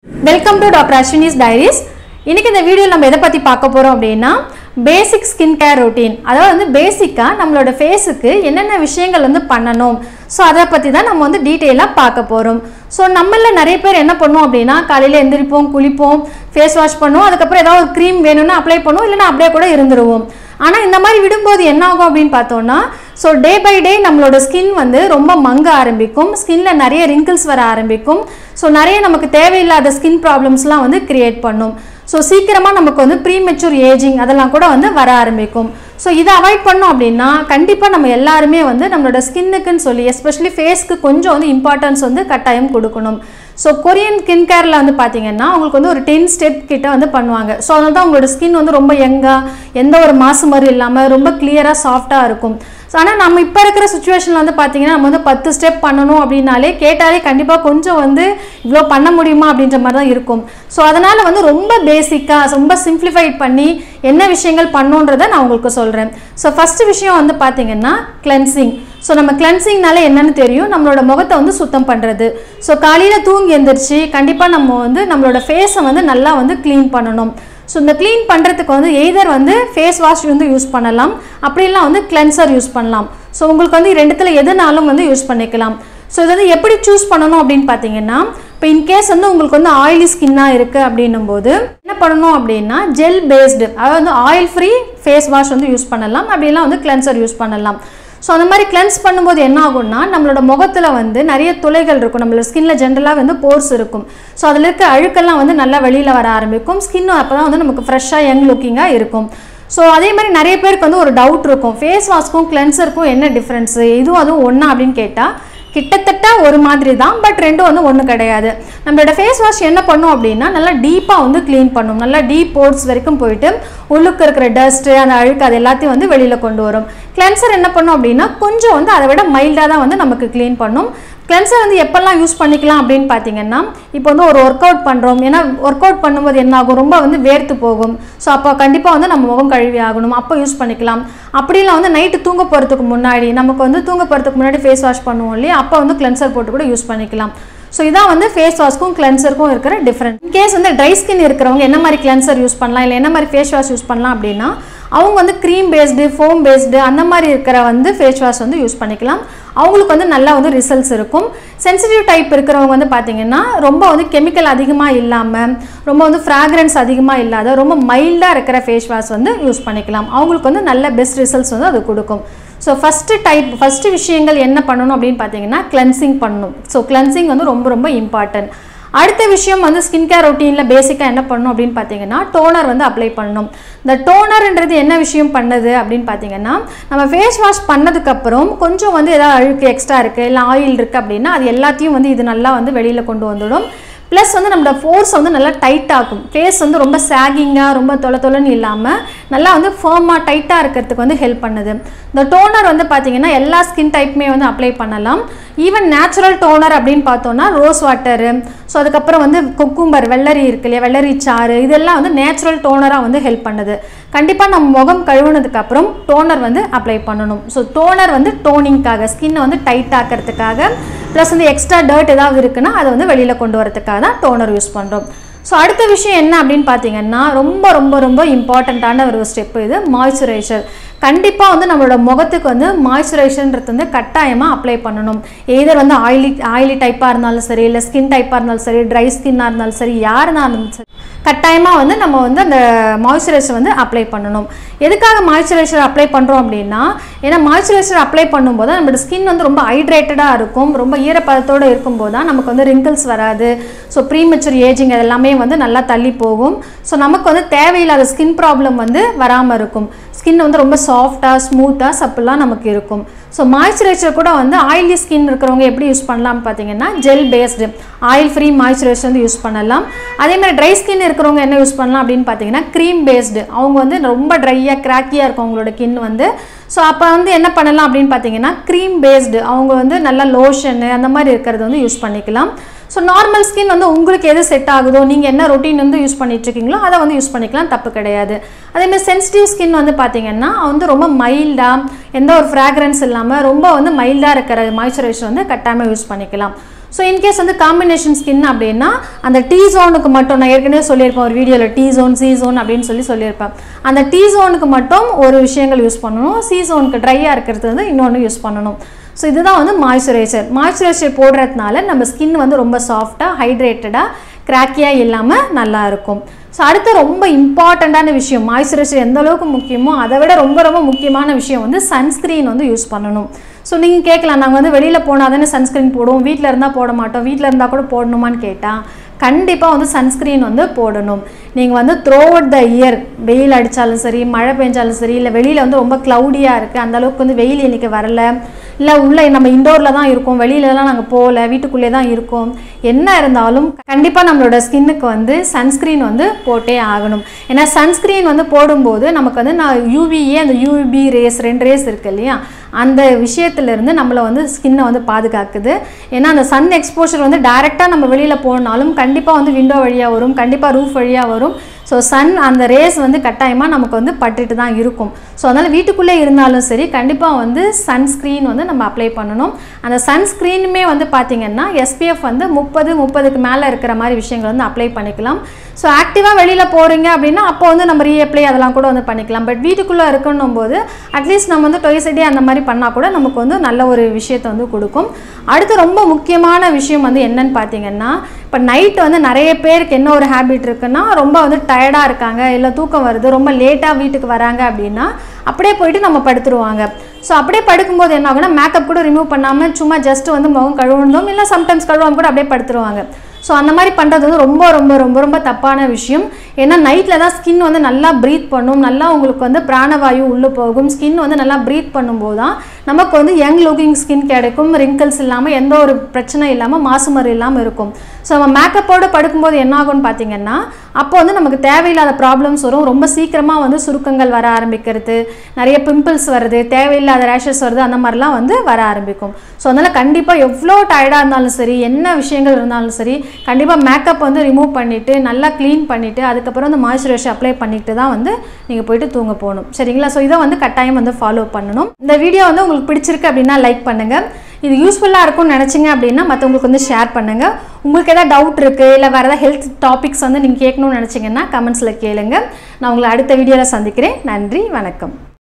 welcome to doctor Ashwini's diaries இன்னைக்கு இந்த video நம்ம எதை பற்றி பார்க்க போகிறோம் அப்படின்னா பேசிக் ஸ்கின் கேர் ரொட்டீன் அதாவது வந்து பேசிக்காக நம்மளோட ஃபேஸுக்கு என்னென்ன விஷயங்கள் வந்து பண்ணணும் ஸோ அதை பற்றி தான் நம்ம வந்து டீட்டெயிலாக பார்க்க போகிறோம் ஸோ நம்மள நிறைய பேர் என்ன பண்ணுவோம் அப்படின்னா காலையில் எந்திரிப்போம் குளிப்போம் ஃபேஸ் வாஷ் பண்ணுவோம் அதுக்கப்புறம் ஏதாவது ஒரு க்ரீம் வேணும்னா அப்ளை பண்ணுவோம் இல்லைன்னா அப்படியே கூட இருந்துருவோம் ஆனால் இந்த மாதிரி விடும்போது என்ன ஆகும் அப்படின்னு பார்த்தோம்னா ஸோ டே பை டே நம்மளோட ஸ்கின் வந்து ரொம்ப மங்க ஆரம்பிக்கும் ஸ்கின்ல நிறைய ரிங்கிள்ஸ் வர ஆரம்பிக்கும் ஸோ நிறைய நமக்கு தேவையில்லாத ஸ்கின் ப்ராப்ளம்ஸ்லாம் வந்து கிரியேட் பண்ணும் ஸோ சீக்கிரமாக நமக்கு வந்து ப்ரீமெச்சூர் ஏஜிங் அதெல்லாம் கூட வந்து வர ஆரம்பிக்கும் ஸோ இதை அவாய்ட் பண்ணோம் அப்படின்னா கண்டிப்பாக நம்ம எல்லாருமே வந்து நம்மளோட ஸ்கின்னுக்குன்னு சொல்லி எஸ்பெஷலி ஃபேஸ்க்கு கொஞ்சம் வந்து இம்பார்ட்டன்ஸ் வந்து கட்டாயம் கொடுக்கணும் ஸோ கொரியன் ஸ்கின் கேரில் வந்து பார்த்தீங்கன்னா உங்களுக்கு வந்து ஒரு டென் ஸ்டெப் கிட்ட வந்து பண்ணுவாங்க ஸோ அதனால தான் உங்களோட ஸ்கின் வந்து ரொம்ப யங்காக எந்த ஒரு மாசு மாதிரி இல்லாமல் ரொம்ப கிளியராக சாஃப்டாக இருக்கும் ஸோ ஆனால் நம்ம இப்போ இருக்கிற சுச்சுவேஷனில் வந்து பார்த்தீங்கன்னா நம்ம வந்து பத்து ஸ்டெப் பண்ணணும் அப்படின்னாலே கேட்டாலே கண்டிப்பாக கொஞ்சம் வந்து இவ்வளோ பண்ண முடியுமா அப்படின்ற மாதிரி தான் இருக்கும் ஸோ அதனால் வந்து ரொம்ப பேசிக்காக ரொம்ப சிம்பிளிஃபைட் பண்ணி என்ன விஷயங்கள் பண்ணுன்றதை நான் உங்களுக்கு சொல்கிறேன் ஸோ ஃபஸ்ட்டு விஷயம் வந்து பார்த்தீங்கன்னா கிளென்சிங் ஸோ நம்ம கிளென்சிங்னால என்னன்னு தெரியும் நம்மளோட முகத்தை வந்து சுத்தம் பண்ணுறது ஸோ காலையில் தூங்கி எந்திரிச்சு கண்டிப்பாக நம்ம வந்து நம்மளோட ஃபேஸை வந்து நல்லா வந்து க்ளீன் பண்ணணும் ஸோ இந்த க்ளீன் பண்ணுறதுக்கு வந்து எய்தர் வந்து ஃபேஸ் வாஷ் வந்து யூஸ் பண்ணலாம் அப்படிலாம் வந்து கிளென்சர் யூஸ் பண்ணலாம் ஸோ உங்களுக்கு வந்து ரெண்டுத்துல எதுனாலும் வந்து யூஸ் பண்ணிக்கலாம் ஸோ இது வந்து எப்படி சூஸ் பண்ணணும் அப்படின்னு பார்த்தீங்கன்னா இப்போ இன்கேஸ் வந்து உங்களுக்கு வந்து ஆயிலி ஸ்கின்னாக இருக்குது அப்படின்னும் போது என்ன பண்ணணும் அப்படின்னா ஜெல் பேஸ்டு அதாவது வந்து ஆயில் ஃப்ரீ ஃபேஸ் வாஷ் வந்து யூஸ் பண்ணலாம் அப்படிலாம் வந்து கிளென்சர் யூஸ் பண்ணலாம் ஸோ அந்த மாதிரி கிளென்ஸ் பண்ணும்போது என்ன ஆகும்னா நம்மளோட முகத்தில் வந்து நிறைய துளைகள் இருக்கும் நம்மளோட ஸ்கின்ல ஜென்ரலாக வந்து போர்ஸ் இருக்கும் ஸோ அதில் இருக்க அழுக்கெல்லாம் வந்து நல்லா வெளியில் வர ஆரம்பிக்கும் ஸ்கின் அப்போ தான் வந்து நமக்கு ஃப்ரெஷ்ஷாக யங் லுக்கிங்காக இருக்கும் ஸோ அதே மாதிரி நிறைய பேருக்கு வந்து ஒரு டவுட் இருக்கும் ஃபேஸ் வாஷ்க்கும் கிளென்சருக்கும் என்ன டிஃப்ரென்ஸு இதுவும் அதுவும் ஒன்றா அப்படின்னு கேட்டால் கிட்டத்தட்ட ஒரு மாதிரி தான் பட் ரெண்டும் வந்து ஒன்றும் கிடையாது நம்மளோட ஃபேஸ் வாஷ் என்ன பண்ணும் அப்படின்னா நல்லா டீப்பாக வந்து க்ளீன் பண்ணும் நல்லா டீப் போர்ட்ஸ் வரைக்கும் போயிட்டு உள்ளுக்கு இருக்கிற டஸ்ட்டு அந்த அழுக்கு அது எல்லாத்தையும் வந்து வெளியில் கொண்டு வரும் கிளென்சர் என்ன பண்ணும் அப்படின்னா கொஞ்சம் வந்து அதை விட மைல்டாக தான் வந்து நமக்கு க்ளீன் பண்ணும் கிளென்சர் வந்து எப்பெல்லாம் யூஸ் பண்ணிக்கலாம் அப்படின்னு பார்த்தீங்கன்னா இப்போ வந்து ஒரு ஒர்க் அவுட் பண்ணுறோம் ஏன்னா ஒர்க் அவுட் பண்ணும்போது என்ன ஆகும் ரொம்ப வந்து வேர்த்து போகும் ஸோ அப்போ கண்டிப்பாக வந்து நம்ம முகம் கழுவி ஆகணும் அப்போ யூஸ் பண்ணிக்கலாம் அப்படிலாம் வந்து நைட்டு தூங்க போகிறதுக்கு முன்னாடி நமக்கு வந்து தூங்க போகிறதுக்கு முன்னாடி ஃபேஸ் வாஷ் பண்ணுவோம் இல்லையா அப்போ வந்து கிளென்சர் போட்டு கூட யூஸ் பண்ணிக்கலாம் ஸோ இதான் வந்து ஃபேஸ் வாஷ்க்கும் கிளென்சருக்கும் இருக்கிற டிஃப்ரெண்ட் கேஸ் வந்து ட்ரை ஸ்கின் இருக்கிறவங்க என்ன மாதிரி கிளென்சர் யூஸ் பண்ணலாம் இல்லை என்ன மாதிரி ஃபேஸ் வாஷ் யூஸ் பண்ணலாம் அப்படின்னா அவங்க வந்து க்ரீம் பேஸ்டு ஃபோம் பேஸ்டு அந்த மாதிரி இருக்கிற வந்து ஃபேஸ் வாஷ் வந்து யூஸ் பண்ணிக்கலாம் அவங்களுக்கு வந்து நல்லா வந்து ரிசல்ட்ஸ் இருக்கும் சென்சிட்டிவ் டைப் இருக்கிறவங்க வந்து பார்த்தீங்கன்னா ரொம்ப வந்து கெமிக்கல் அதிகமாக இல்லாமல் ரொம்ப வந்து ஃப்ராக்ரன்ஸ் அதிகமாக இல்லாத ரொம்ப மைல்டாக இருக்கிற ஃபேஸ் வாஷ் வந்து யூஸ் பண்ணிக்கலாம் அவங்களுக்கு வந்து நல்ல பெஸ்ட் ரிசல்ட்ஸ் வந்து அது கொடுக்கும் ஸோ ஃபஸ்ட்டு டைப் ஃபஸ்ட்டு விஷயங்கள் என்ன பண்ணணும் அப்படின்னு பார்த்தீங்கன்னா கிளென்சிங் பண்ணணும் ஸோ கிளென்சிங் வந்து ரொம்ப ரொம்ப இம்பார்ட்டன்ட் அடுத்த விஷயம் வந்து ஸ்கின் கேர் ரொட்டீனில் பேசிக்காக என்ன பண்ணணும் அப்படின்னு பார்த்தீங்கன்னா டோனர் வந்து அப்ளை பண்ணணும் இந்த டோனர்ன்றது என்ன விஷயம் பண்ணுது அப்படின்னு பார்த்தீங்கன்னா நம்ம ஃபேஸ் வாஷ் பண்ணதுக்கப்புறம் கொஞ்சம் வந்து ஏதாவது அழுக்கு எக்ஸ்ட்ரா இருக்குது இல்லை ஆயில் இருக்குது அப்படின்னா அது எல்லாத்தையும் வந்து இது நல்லா வந்து வெளியில் கொண்டு வந்துடும் ப்ளஸ் வந்து நம்மளோட ஃபோர்ஸ் வந்து நல்லா டைட் ஆகும் ஃபேஸ் வந்து ரொம்ப சாகிங்காக ரொம்ப தொலை தொலைன்னு இல்லாமல் நல்லா வந்து ஃபேமாக டைட்டாக இருக்கிறதுக்கு வந்து ஹெல்ப் பண்ணுது இந்த டோனர் வந்து பார்த்தீங்கன்னா எல்லா ஸ்கின் டைப்புமே வந்து அப்ளை பண்ணலாம் ஈவன் நேச்சுரல் டோனர் அப்படின்னு பார்த்தோன்னா ரோஸ் வாட்டரு ஸோ அதுக்கப்புறம் வந்து குக்கும்பர் வெள்ளரி இருக்கு இல்லையா வெள்ளரி சாறு இதெல்லாம் வந்து நேச்சுரல் டோனராக வந்து ஹெல்ப் பண்ணுது கண்டிப்பாக நம்ம முகம் கழுவுனதுக்கப்புறம் டோனர் வந்து அப்ளை பண்ணணும் ஸோ டோனர் வந்து டோனிங்காக ஸ்கின்னை வந்து டைட் ஆக்கிறதுக்காக ப்ளஸ் வந்து எக்ஸ்ட்ரா டர்ட் ஏதாவது இருக்குன்னா அதை வந்து வெளியில் கொண்டு வரதுக்காக தான் டோனர் யூஸ் பண்ணுறோம் ஸோ அடுத்த விஷயம் என்ன அப்படின்னு பார்த்தீங்கன்னா ரொம்ப ரொம்ப ரொம்ப இம்பார்ட்டண்ட்டான ஒரு ஸ்டெப் இது மாய்ஸ்சரைசர் கண்டிப்பாக வந்து நம்மளோட முகத்துக்கு வந்து மாய்ஸ்சரைசர்ன்றது வந்து கட்டாயமாக அப்ளை பண்ணணும் எய்தர் வந்து ஆயிலி ஆயிலி டைப்பாக இருந்தாலும் சரி இல்லை ஸ்கின் டைப்பாக இருந்தாலும் சரி ட்ரை ஸ்கின்னாக இருந்தாலும் சரி யாருனா இருந்தாலும் சரி கட்டாயமாக வந்து நம்ம வந்து அந்த மாய்ஸ்சரைசர் வந்து அப்ளை பண்ணணும் எதுக்காக மாய்ஸ்சரைசர் அப்ளை பண்ணுறோம் அப்படின்னா ஏன்னா மாய்ஸ்சரைசர் அப்ளை பண்ணும்போது நம்மளோட ஸ்கின் வந்து ரொம்ப ஹைட்ரேட்டடாக இருக்கும் ரொம்ப ஈரப்பதத்தோடு இருக்கும்போது தான் நமக்கு வந்து ரிங்கிள்ஸ் வராது ஸோ ப்ரீமெச்சூர் ஏஜிங் அதெல்லாமே வந்து நல்லா தள்ளி போகும் ஸோ நமக்கு வந்து தேவையில்லாத ஸ்கின் ப்ராப்ளம் வந்து வராமல் இருக்கும் ஸ்கின் வந்து ரொம்ப சாஃப்டாக ஸ்மூத்தாக சப்புலாம் நமக்கு இருக்கும் ஸோ மாய்ஸ்சரைசர் கூட வந்து ஆயிலி ஸ்கின் இருக்கிறவங்க எப்படி யூஸ் பண்ணலாம்னு பார்த்தீங்கன்னா gel based oil free moisturiser வந்து யூஸ் பண்ணலாம் அதே மாதிரி ட்ரை ஸ்கின் இருக்கிறவங்க என்ன யூஸ் பண்ணலாம் அப்படின்னு பார்த்தீங்கன்னா க்ரீம் பேஸ்டு அவங்க வந்து ரொம்ப ட்ரையாக கிராக்கியாக இருக்கும் அவங்களோட ஸ்கின் வந்து ஸோ அப்போ வந்து என்ன பண்ணலாம் அப்படின்னு பார்த்தீங்கன்னா க்ரீம் பேஸ்டு அவங்க வந்து நல்லா லோஷனு அந்த மாதிரி இருக்கிறது வந்து யூஸ் பண்ணிக்கலாம் ஸோ நார்மல் ஸ்கின் வந்து உங்களுக்கு எது செட் ஆகுதோ நீங்கள் என்ன ரொட்டீன் வந்து யூஸ் பண்ணிட்டு இருக்கீங்களோ அதை வந்து யூஸ் பண்ணிக்கலாம் தப்பு கிடையாது அதேமாதிரி சென்சிட்டிவ் ஸ்கின் வந்து பார்த்தீங்கன்னா வந்து ரொம்ப மைல்டாக எந்த ஒரு ஃப்ராக்ரன்ஸ் இல்லாமல் ரொம்ப வந்து மைல்டாக இருக்கிற மாய்ஸ்சரைசர் வந்து கட்டாயமாக யூஸ் பண்ணிக்கலாம் ஸோ இன்கேஸ் வந்து காம்பினேஷன் ஸ்கின் அப்படின்னா அந்த டி ஜோனுக்கு மட்டும் நான் ஏற்கனவே சொல்லியிருப்பேன் ஒரு வீடியோவில் டி ஜோன் சி ஜோன் அப்படின்னு சொல்லி சொல்லியிருப்பேன் அந்த டி ஜோனுக்கு மட்டும் ஒரு விஷயங்கள் யூஸ் பண்ணணும் சி ஜோனுக்கு ட்ரையாக இருக்கிறது வந்து இன்னொன்று யூஸ் பண்ணணும் ஸோ இதுதான் வந்து மாய்ஸ்சரைசர் மாய்ஸ்சரைசர் போடுறதுனால நம்ம ஸ்கின் வந்து ரொம்ப சாஃப்டாக ஹைட்ரேட்டடாக கிராக்கியாக இல்லாமல் நல்லா இருக்கும் ஸோ அடுத்து ரொம்ப இம்பார்ட்டண்ட்டான விஷயம் மாய்ஸ்சரைசர் எந்த அளவுக்கு முக்கியமோ அதை விட ரொம்ப ரொம்ப முக்கியமான விஷயம் வந்து சன்ஸ்க்ரீன் வந்து யூஸ் பண்ணணும் ஸோ நீங்கள் கேட்கலாம் நாங்கள் வந்து வெளியில் போனால் தானே சன்ஸ்க்ரீன் போடுவோம் வீட்டில் இருந்தால் போட மாட்டோம் வீட்டில் இருந்தால் கூட போடணுமான்னு கேட்டால் கண்டிப்பாக வந்து சன்ஸ்க்ரீன் வந்து போடணும் நீங்கள் வந்து த்ரோ அவுட் த இயர் வெயில் அடித்தாலும் சரி மழை பெஞ்சாலும் சரி இல்லை வெளியில் வந்து ரொம்ப க்ளவுடியாக இருக்குது அந்த அளவுக்கு வந்து வெயில் இன்னைக்கு வரல இல்லை உள்ளே நம்ம இண்டோரில் தான் இருக்கோம் வெளியிலலாம் நாங்கள் போகல வீட்டுக்குள்ளே தான் இருக்கோம் என்ன இருந்தாலும் கண்டிப்பாக நம்மளோட ஸ்கின்னுக்கு வந்து சன்ஸ்க்ரீன் வந்து போட்டே ஆகணும் ஏன்னா சன்ஸ்க்ரீன் வந்து போடும்போது நமக்கு வந்து நான் யூவிஏ அந்த யூவி ரேஸ் ரெண்டு ரேஸ் இருக்கு இல்லையா அந்த விஷயத்துலேருந்து நம்மளை வந்து ஸ்கின்னை வந்து பாதுகாக்குது ஏன்னா அந்த சன் எக்ஸ்போஷர் வந்து டைரெக்டாக நம்ம வெளியில் போனாலும் கண்டிப்பாக வந்து விண்டோ வழியாக வரும் கண்டிப்பாக ரூஃப் வழியாக வரும் ஸோ சன் அந்த ரேஸ் வந்து கட்டாயமாக நமக்கு வந்து பட்டுட்டு தான் இருக்கும் ஸோ அதனால் வீட்டுக்குள்ளே இருந்தாலும் சரி கண்டிப்பாக வந்து சன்ஸ்க்ரீன் வந்து நம்ம அப்ளை பண்ணணும் அந்த சன்ஸ்க்ரீனுமே வந்து பார்த்திங்கன்னா எஸ்பிஎஃப் வந்து முப்பது முப்பதுக்கு மேலே இருக்கிற மாதிரி விஷயங்கள் வந்து அப்ளை பண்ணிக்கலாம் ஸோ ஆக்டிவாக வெளியில் போகிறீங்க அப்படின்னா அப்போ வந்து நம்ம ரீஅப்ளை அதெல்லாம் கூட வந்து பண்ணிக்கலாம் பட் வீட்டுக்குள்ளே இருக்கணும் போது அட்லீஸ்ட் நம்ம வந்து டொய்ஸ் டே அந்த மாதிரி பண்ணால் கூட நமக்கு வந்து நல்ல ஒரு விஷயத்தை வந்து கொடுக்கும் அடுத்து ரொம்ப முக்கியமான விஷயம் வந்து என்னன்னு பார்த்தீங்கன்னா இப்போ நைட் வந்து நிறைய பேருக்கு என்ன ஒரு ஹேபிட் இருக்குன்னா ரொம்ப வந்து டயர்டாக இருக்காங்க இல்லை தூக்கம் வருது ரொம்ப லேட்டாக வீட்டுக்கு வராங்க அப்படின்னா அப்படியே போயிட்டு நம்ம படுத்துருவாங்க ஸோ அப்படியே படுக்கும்போது என்ன ஆகும்னா மேக்கப் கூட ரிமூவ் பண்ணாமல் சும்மா ஜஸ்ட் வந்து முகம் கழுவணும் இல்லை சம்டைம்ஸ் கழுவாம கூட அப்படியே படுத்துருவாங்க ஸோ அந்த மாதிரி பண்ணுறது வந்து ரொம்ப ரொம்ப ரொம்ப ரொம்ப தப்பான விஷயம் ஏன்னா நைட்டில் தான் ஸ்கின் வந்து நல்லா ப்ரீத் பண்ணும் நல்லா உங்களுக்கு வந்து பிராணவாயு உள்ளே போகும் ஸ்கின் வந்து நல்லா ப்ரீத் பண்ணும்போது தான் நமக்கு வந்து யங் லுக்கிங் ஸ்கின் கிடைக்கும் ரிங்கிள்ஸ் இல்லாமல் எந்த ஒரு பிரச்சனை இல்லாமல் மாசுமறு இல்லாமல் இருக்கும் ஸோ நம்ம மேக்கப்போடு படுக்கும்போது என்ன ஆகும்னு பார்த்தீங்கன்னா அப்போ வந்து நமக்கு தேவையில்லாத ப்ராப்ளம்ஸ் வரும் ரொம்ப சீக்கிரமாக வந்து சுருக்கங்கள் வர ஆரம்பிக்கிறது நிறைய பிம்பிள்ஸ் வருது தேவையில்லாத ரேஷஸ் வருது அந்த மாதிரிலாம் வந்து வர ஆரம்பிக்கும் ஸோ அதனால் கண்டிப்பாக எவ்வளோ டயர்டாக இருந்தாலும் சரி என்ன விஷயங்கள் இருந்தாலும் சரி கண்டிப்பாக மேக்கப் வந்து ரிமூவ் பண்ணிவிட்டு நல்லா க்ளீன் பண்ணிவிட்டு அதுக்கப்புறம் வந்து மாய்ஸ்சரைசர் அப்ளை பண்ணிட்டு தான் வந்து நீங்கள் போயிட்டு தூங்க போகணும் சரிங்களா ஸோ இதை வந்து கட்டாயம் வந்து ஃபாலோ பண்ணணும் இந்த வீடியோ வந்து உங்களுக்கு பிடிச்சிருக்கு அப்படின்னா லைக் பண்ணுங்கள் இது யூஸ்ஃபுல்லாக இருக்கும்னு நினச்சிங்க அப்படின்னா மற்றவங்களுக்கு வந்து ஷேர் பண்ணுங்கள் உங்களுக்கு எதாவது டவுட் இருக்குது இல்லை வேறு ஏதாவது ஹெல்த் டாபிக்ஸ் வந்து நீங்கள் கேட்கணும்னு நினச்சிங்கன்னா கமெண்ட்ஸில் கேளுங்க நான் உங்களை அடுத்த வீடியோவில் சந்திக்கிறேன் நன்றி வணக்கம்